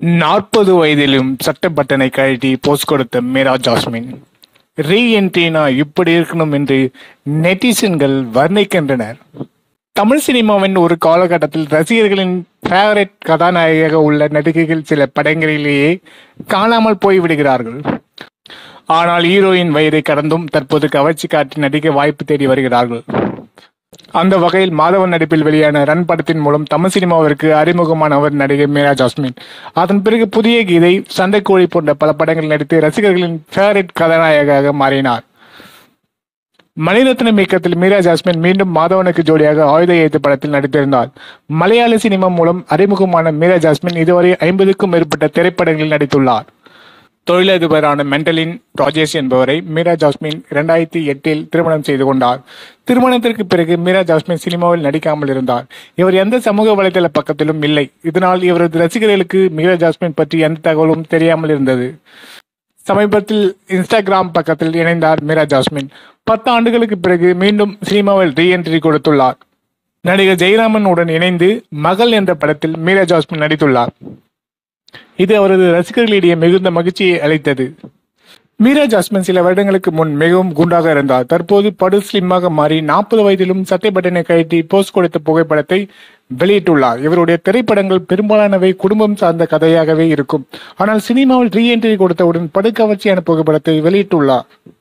நாற்பது வயதிலும் சட்ட பட்டனை கழட்டி போஸ் கொடுத்த மீரா ஜாஸ்மின் ரீ என்ட்ரினா இப்படி இருக்கணும் என்று நெட்டிசன்கள் வர்ணிக்கின்றனர் தமிழ் சினிமாவின் ஒரு காலகட்டத்தில் ரசிகர்களின் ஃபேவரட் கதாநாயகியாக உள்ள நடிகைகள் சில படங்களிலேயே காணாமல் போய்விடுகிறார்கள் ஆனால் ஹீரோயின் வயதை கடந்தும் தற்போது கவர்ச்சி காட்டி நடிக்க வாய்ப்பு தேடி வருகிறார்கள் அந்த வகையில் மாதவன் நடிப்பில் வெளியான ரன் படத்தின் மூலம் தமிழ் சினிமாவிற்கு அறிமுகமானவர் நடிகை மீரா ஜாஸ்மின் அதன் பிறகு புதிய கீதை சண்டைக்கோழி போன்ற பல படங்களில் நடித்து ரசிகர்களின் ஃபேவரட் கதாநாயகியாக மாறினார் மணிரத்னம் இயக்கத்தில் மீரா ஜாஸ்மின் மீண்டும் மாதவனுக்கு ஜோடியாக ஆயுத எழுத்து படத்தில் நடித்திருந்தார் மலையாள சினிமா மூலம் அறிமுகமான மீரா ஜாஸ்மின் இதுவரை ஐம்பதுக்கும் மேற்பட்ட திரைப்படங்களில் நடித்துள்ளார் தொழிலதிபரான மென்டலின் ராஜேஷ் என்பவரை மீரா ஜாஸ்மின் இரண்டாயிரத்தி எட்டில் திருமணம் செய்து கொண்டார் திருமணத்திற்கு பிறகு மீரா ஜாஸ்மின் சினிமாவில் நடிக்காமல் இருந்தார் இவர் எந்த சமூக வலைதள பக்கத்திலும் இல்லை இதனால் இவரது ரசிகர்களுக்கு மீரா ஜாஸ்மின் பற்றி எந்த தகவலும் தெரியாமல் இருந்தது சமீபத்தில் இன்ஸ்டாகிராம் பக்கத்தில் இணைந்தார் மீரா ஜாஸ்மின் பத்து ஆண்டுகளுக்கு பிறகு மீண்டும் சினிமாவில் ரீஎன்ட்ரி கொடுத்துள்ளார் நடிகர் ஜெயராமன் உடன் இணைந்து மகள் என்ற படத்தில் மீரா ஜாஸ்மின் நடித்துள்ளார் இது அவரது ரசிகர்களிடையே மிகுந்த மகிழ்ச்சியை அளித்தது மீரா ஜாஸ்மின் சில வருடங்களுக்கு முன் மிகவும் குண்டாக இருந்தார் தற்போது படு ஸ்லிம்மாக மாறி நாற்பது வயதிலும் சட்டை பட்டனை கழட்டி போஸ்ட் கொடுத்த புகைப்படத்தை வெளியிட்டுள்ளார் இவருடைய திரைப்படங்கள் பெரும்பாலானவை குடும்பம் சார்ந்த கதையாகவே இருக்கும் ஆனால் சினிமாவில் ரீஎன்ட்ரி கொடுத்தவுடன் படுகவர்ச்சியான புகைப்படத்தை வெளியிட்டுள்ளார்